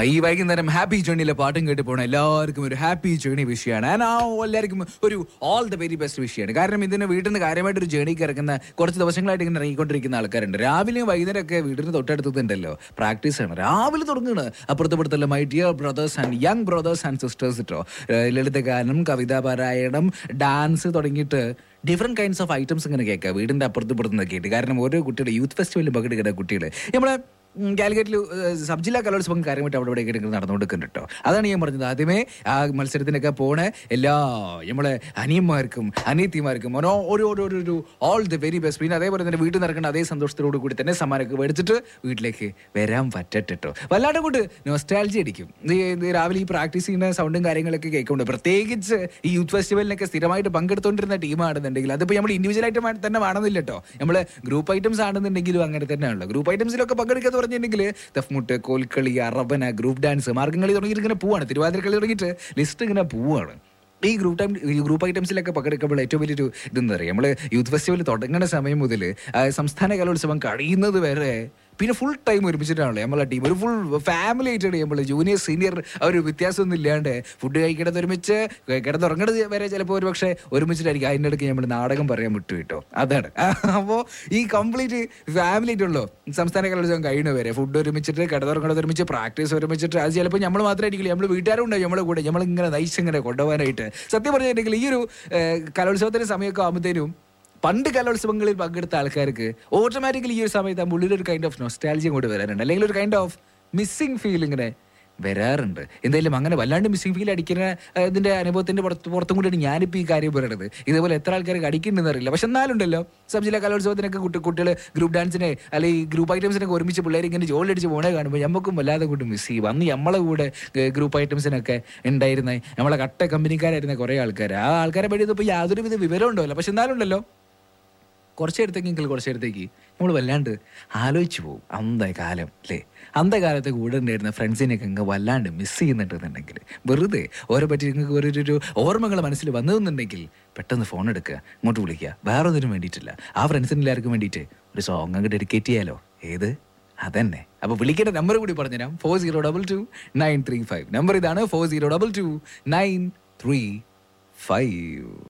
ഈ വൈകുന്നേരം ഹാപ്പി ജേണിയിലെ പാട്ടും കേട്ട് പോകണം എല്ലാവർക്കും ഒരു ഹാപ്പി ജേണി വിഷയമാണ് ആൻഡ് ആ എല്ലാവർക്കും ഒരു ഓൾ ദ വെരി ബെസ്റ്റ് വിഷയമാണ് കാരണം ഇതിന് വീട്ടിൽ നിന്ന് കാര്യമായിട്ട് ഒരു ജേണിക്ക് ഇറങ്ങുന്ന കുറച്ച് ദിവസങ്ങളായിട്ട് ഇങ്ങനെ ഇറങ്ങിക്കൊണ്ടിരിക്കുന്ന ആൾക്കാരുണ്ട് രാവിലെയും വൈകുന്നേരമൊക്കെ വീടിന് തൊട്ടടുത്തുണ്ടല്ലോ പ്രാക്ടീസ് ആണ് രാവിലെ തുടങ്ങുകയാണ് അപ്പുറത്തപ്പുറത്തുള്ള my dear brothers and young brothers and sisters കേട്ടോ ലളിതഗാനം കവിതാ പാരായണം ഡാൻസ് തുടങ്ങിയിട്ട് ഡിഫറെൻറ്റ് കൈൻഡ്സ് ഓഫ് ഐറ്റംസ് ഇങ്ങനെ കേൾക്കുക വീടിൻ്റെ അപ്പുറത്ത് ഇപ്പുറത്ത് നിന്നൊക്കെ ആയിട്ട് കാരണം ഓരോ കുട്ടിയുടെ യൂത്ത് ഫെസ്റ്റിവലിൽ പങ്കെടുക്കുന്ന കുട്ടികൾ നമ്മളെ കാലിക്കറ്റിൽ സബ് ജില്ലാ കലോത്സവം കാര്യമായിട്ട് അവിടെ ഇവിടെ ഇങ്ങനെ നടന്നുകൊടുക്കുന്നുണ്ട് കേട്ടോ അതാണ് ഞാൻ പറഞ്ഞത് ആദ്യമേ ആ മത്സരത്തിനൊക്കെ പോണ എല്ലാ നമ്മളെ അനിയന്മാർക്കും അനിയത്തിമാർക്കും ഓരോ ഓരോ ഓരോ ഒരു- ഒരു ഓൾ ദി വെരി ബെസ്റ്റ് പിന്നെ അതേപോലെ തന്നെ വീട്ടിൽ നടക്കുന്ന അതേ സന്തോഷത്തോടു കൂടി തന്നെ സമ്മാനമൊക്കെ മേടിച്ചിട്ട് വീട്ടിലേക്ക് വരാൻ പറ്റട്ടെ കേട്ടോ വല്ലാണ്ട് കൊണ്ട് നോസ്റ്റാലജി അടിക്കും ഈ ഇത് രാവിലെ ഈ പ്രാക്ടീസ് ചെയ്യുന്ന സൗണ്ടും കാര്യങ്ങളൊക്കെ കേൾക്കുന്നുണ്ട് പ്രത്യേകിച്ച് ഈ യൂത്ത് ഫെസ്റ്റിവലിനൊക്കെ സ്ഥിരമായിട്ട് പങ്കെടുത്തുകൊണ്ടിരുന്ന ടീമാണെന്നുണ്ടെങ്കിൽ അതിപ്പോൾ നമ്മൾ ഇൻഡിവിജ്വൽ ആയിട്ട് മാ- തന്നെ വേണമെന്നില്ല കേട്ടോ നമ്മൾ ഗ്രൂപ്പ് ഐറ്റംസ് ആണെന്നുണ്ടെങ്കിലും അങ്ങനെ തന്നെയാണല്ലോ ഗ്രൂപ്പ് ഐറ്റംസിലൊക്കെ പങ്കെടുക്കാന്ന് പറഞ്ഞിട്ടുണ്ടെങ്കിൽ ദഫ്മുട്ട് കോൽക്കളി അറബന ഗ്രൂപ്പ് ഡാൻസ് മാർഗംകളി തുടങ്ങിയിട്ട് ഇങ്ങനെ പോവാണ് തിരുവാതിരക്കളി തുടങ്ങിയിട്ട് ലിസ്റ്റ് ഇങ്ങനെ പോവാണ് ഈ ഗ്രൂപ്പ് ടൈം ഈ ഗ്രൂപ്പ് ഐറ്റംസിലൊക്കെ പങ്കെടുക്കുമ്പോൾ ഏറ്റവും വലിയൊരു ഇതെന്താ പറയുക നമ്മൾ യൂത്ത് ഫെസ്റ്റിവൽ തുടങ്ങുന്ന സമയം മുതൽ സംസ്ഥാന കലോത്സവം കഴിയുന്നത് വരെ പിന്നെ ഫുൾ ടൈം ഒരുമിച്ചിട്ടാണല്ലോ നമ്മളെ ടീം ഒരു ഫുൾ ഫാമിലി ആയിട്ടാണ് നമ്മൾ ജൂനിയർ സീനിയർ ആ ഒരു വ്യത്യാസമൊന്നും ഇല്ലാണ്ട് ഫുഡ് കഴിക്കണത് ഒരുമിച്ച് കിടന്നുറങ്ങണത് വരെ ചിലപ്പോൾ ഒരു പക്ഷേ ഒരുമിച്ചിട്ടായിരിക്കും അതിൻ്റെ ഇടയ്ക്ക് നമ്മൾ നാടകം പറയാൻ വിട്ടു കിട്ടോ അതാണ് അപ്പോൾ ഈ കംപ്ലീറ്റ് ഫാമിലി ആയിട്ടുള്ളൂ സംസ്ഥാന കലോത്സവം കഴിയുന്ന വരെ ഫുഡ് ഒരുമിച്ചിട്ട് കിടന്നുറങ്ങണത് ഒരുമിച്ച് പ്രാക്ടീസ് ഒരുമിച്ചിട്ട് അത് ചിലപ്പോൾ നമ്മൾ മാത്രമായിരിക്കില്ല നമ്മൾ വീട്ടുകാരും ഉണ്ടാവും നമ്മുടെ കൂടെ നമ്മളിങ്ങനെ നയിച്ചിങ്ങനെ കൊണ്ടുപോകാനായിട്ട് സത്യം പറഞ്ഞിട്ടുണ്ടെങ്കിൽ ഈ ഒരു ഏഹ്, കലോത്സവത്തിന്റെ സമയമൊക്കെ ആകുമ്പോഴത്തേനും പണ്ട് കലോത്സവങ്ങളിൽ പങ്കെടുത്ത ആൾക്കാർക്ക് ഓട്ടോമാറ്റിക്കലി ഈ ഒരു സമയത്ത് ആ ഉള്ളിൽ ഒരു കൈൻഡ് ഓഫ് നൊസ്റ്റാലജിയും കൂടെ വരാറുണ്ട് അല്ലെങ്കിൽ ഒരു കൈൻഡ് ഓഫ് മിസ്സിംഗ് ഫീൽ ഇങ്ങനെ വരാറുണ്ട് എന്തായാലും അങ്ങനെ വല്ലാണ്ട് മിസ്സിംഗ് ഫീൽ അടിക്കുന്ന ആ, ഇതിന്റെ അനുഭവത്തിന്റെ പുറത്ത് പുറത്തും കൂടിയാണ് ഞാനിപ്പോൾ ഈ കാര്യം പറയണത് ഇതേപോലെ എത്ര ആൾക്കാർക്ക് അടിക്കുന്നുണ്ടെന്ന് അറിയില്ല പക്ഷെ എന്നാലുണ്ടല്ലോ സബ് ജില്ലാ കലോത്സവത്തിനൊക്കെ കുട്ടി കുട്ടികൾ ഗ്രൂപ്പ് ഡാൻസിനെ അല്ലെങ്കിൽ ഗ്രൂപ്പ് ഐറ്റംസിനൊക്കെ ഒരുമിച്ച് പിള്ളേർ ഇങ്ങനെ ജോലി അടിച്ച് പോണേ കാണുമ്പോൾ നമുക്കും വല്ലാതെ കൂട്ട് മിസ് ചെയ്യും അന്ന് നമ്മളെ കൂടെ ഗ്രൂപ്പ് ഐറ്റംസിനൊക്കെ ഉണ്ടായിരുന്ന നമ്മളെ കട്ട കമ്പനിക്കാരായിരുന്ന കുറേ ആൾക്കാർ ആ ആൾക്കാരെ പറ്റി ഇപ്പോൾ യാതൊരുവിധ വിവരം ഉണ്ടാവില്ല പക്ഷെ എന്നാലും ഉണ്ടല്ലോ കുറച്ച് നേരത്തേക്കെങ്കിൽ കുറച്ച് നേരത്തേക്ക് നമ്മൾ വല്ലാണ്ട് ആലോചിച്ച് പോകും അന്ത കാലം അല്ലേ അന്ത കാലത്തെ കൂടെ ഉണ്ടായിരുന്ന ഫ്രണ്ട്സിനെയൊക്കെ അങ്ങ് വല്ലാണ്ട് മിസ് ചെയ്യുന്നുണ്ടെന്നുണ്ടെങ്കിൽ വെറുതെ ഓരോ പറ്റി നിങ്ങൾക്ക് ഓരോരു ഒരു ഓർമ്മകൾ മനസ്സിൽ വന്നതെന്നുണ്ടെങ്കിൽ പെട്ടെന്ന് ഫോൺ എടുക്കുക ഇങ്ങോട്ട് വിളിക്കുക വേറെ ഒന്നിനും വേണ്ടിയിട്ടില്ല ആ ഫ്രണ്ട്സിന് എല്ലാവർക്കും വേണ്ടിയിട്ട് ഒരു സോങ് അങ്ങ് ഡെഡിക്കേറ്റ് ചെയ്യാലോ ഏത് അതന്നെ അപ്പോൾ വിളിക്കേണ്ട നമ്പർ കൂടി പറഞ്ഞുതരാം four zero double two nine three five number ഇതാണ് four zero double two nine three five